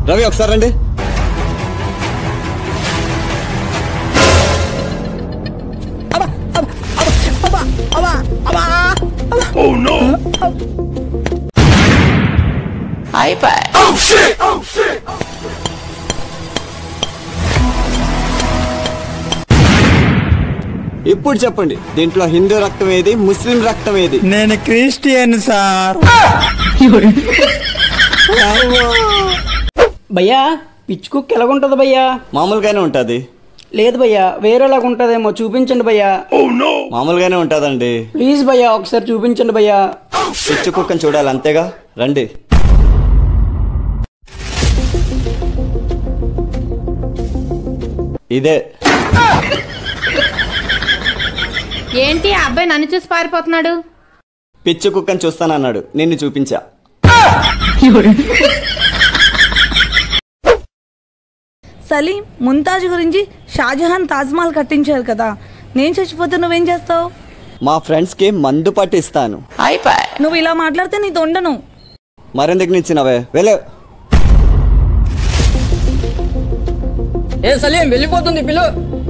రవి ఒకసారి రండి ఇప్పుడు చెప్పండి దీంట్లో హిందూ రక్తం ఏది ముస్లిం రక్తం ఏది నేను క్రిస్టియన్ సార్ భయ్యా పిచ్చి కుక్క ఎలాగుంటది భయ్యా మామూలుగానే ఉంటది లేదు భయ్యా వేరేలాగా ఉంటదేమో చూపించండి భయ్యా మామూలుగానే ఉంటదండి ప్లీజ్ భయ్యా ఒకసారి చూపించండి భయ్యా పిచ్చి కుక్కని చూడాలి అంతేగా రండి ఇదే ఏంటి ఆ అబ్బాయి నన్ను చూసి పారిపోతున్నాడు పిచ్చి కుక్కని చూస్తానన్నాడు నిన్ను చూపించా సలీం ముంతాజ్ గురించి షాజహాన్ తాజ్మహల్ కట్టించారు కదా నేను చచ్చిపోతే నువ్వేం చేస్తావు మా ఫ్రెండ్స్కి మందు పట్టిస్తాను నువ్వు ఇలా మాట్లాడితే నీతో ఉండను మరెందుకు నిచ్చినవే వెళ్ళే ఏ సలీం వెళ్ళిపోతుంది పిలు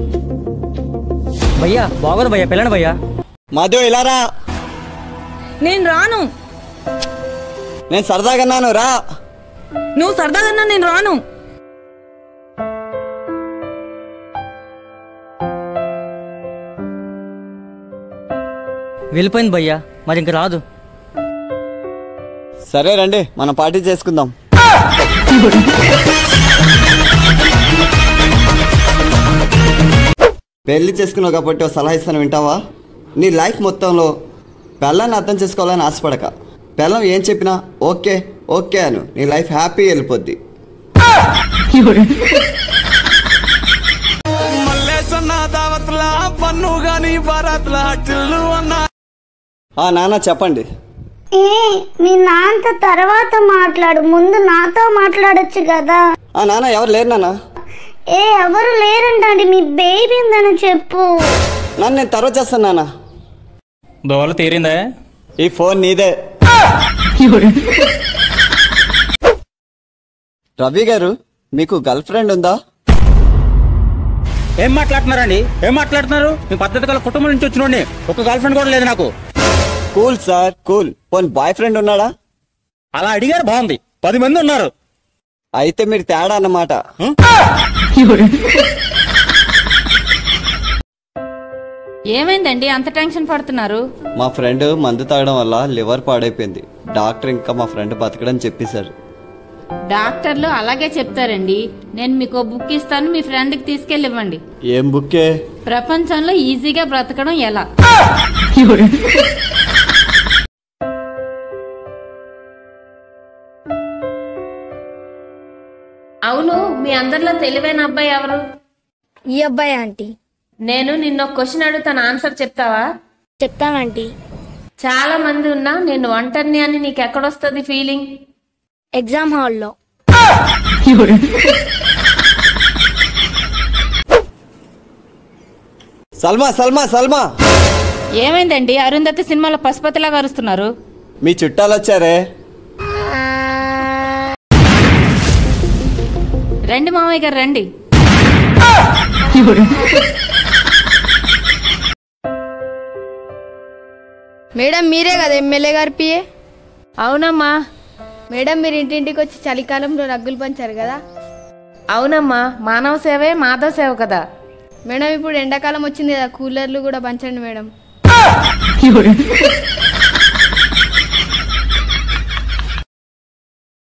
భయ్యా బాగోదు భయ్యా పిల్లండి భయ్యా మధు ఇలా రా నేను రాను నేను సరదాగా అన్నాను రా నువ్వు సరదాగా నేను రాను వెళ్ళిపోయింది భయ్యా మరి ఇంక రాదు సరే రండి మనం పార్టీ చేసుకుందాం పెళ్లి చేసుకున్నావు కాబట్టి ఒక సలహా ఇస్తాను వింటావా నీ లైఫ్ మొత్తంలో పెళ్ళాన్ని అర్థం చేసుకోవాలని ఆశపడక పెళ్ళం ఏం చెప్పినా ఓకే ఓకే అను నీ లైఫ్ హ్యాపీ వెళ్ళిపోద్ది ఆ నాన్న చెప్పండి ఏ మీ నాన్నతో తర్వాత మాట్లాడు ముందు నాతో మాట్లాడొచ్చు కదా ఆ నాన్న ఎవరు లేరు నాన్న ఏ ఎవరు లేరంటండి మీ బేబీ ఉందని చెప్పు నాన్న నేను తర్వాత చేస్తాను నాన్న దోవల తీరిందా ఈ ఫోన్ నీదే రవి గారు మీకు గర్ల్ ఫ్రెండ్ ఉందా ఏం మాట్లాడుతున్నారండి ఏం మాట్లాడుతున్నారు మీ పద్ధతి గల కుటుంబం నుంచి వచ్చినోడిని ఒక గర్ల్ ఫ్రెండ్ కూడా లేదు నాకు కూల్ సార్ కూల్ పోనీ బాయ్ ఫ్రెండ్ ఉన్నాడా అలా అడిగారు బాగుంది పది మంది ఉన్నారు అయితే మీరు తేడా అన్నమాట ఏమైందండి అంత టెన్షన్ పడుతున్నారు మా ఫ్రెండ్ మందు తాగడం వల్ల లివర్ పాడైపోయింది డాక్టర్ ఇంకా మా ఫ్రెండ్ బతకడం చెప్పేశారు డాక్టర్లు అలాగే చెప్తారండి నేను మీకు బుక్ ఇస్తాను మీ ఫ్రెండ్కి తీసుకెళ్ళి ఇవ్వండి ఏం బుక్కే ప్రపంచంలో ఈజీగా బ్రతకడం ఎలా అవును మీ అందరిలో తెలివైన అబ్బాయి ఎవరు ఈ అబ్బాయి ఆంటీ నేను నిన్న ఒక క్వశ్చన్ అడుగుతాను ఆన్సర్ చెప్తావా చెప్తానంటీ చాలా మంది ఉన్నా నేను ఒంటరిని అని నీకు ఎక్కడొస్తుంది ఫీలింగ్ ఎగ్జామ్ హాల్లో సల్మా సల్మా సల్మా ఏమైందండి అరుంధతి సినిమాలో పశుపతిలాగా అరుస్తున్నారు మీ చుట్టాలు వచ్చారే రండి మామయ్య గారు రండి మేడం మీరే కదా ఎమ్మెల్యే గారి పిఏ అవునమ్మా మేడం మీరు ఇంటింటికి వచ్చి చలికాలంలో రగ్గులు పంచారు కదా అవునమ్మా మానవ సేవే మాధవ సేవ కదా మేడం ఇప్పుడు ఎండాకాలం వచ్చింది కదా కూలర్లు కూడా పంచండి మేడం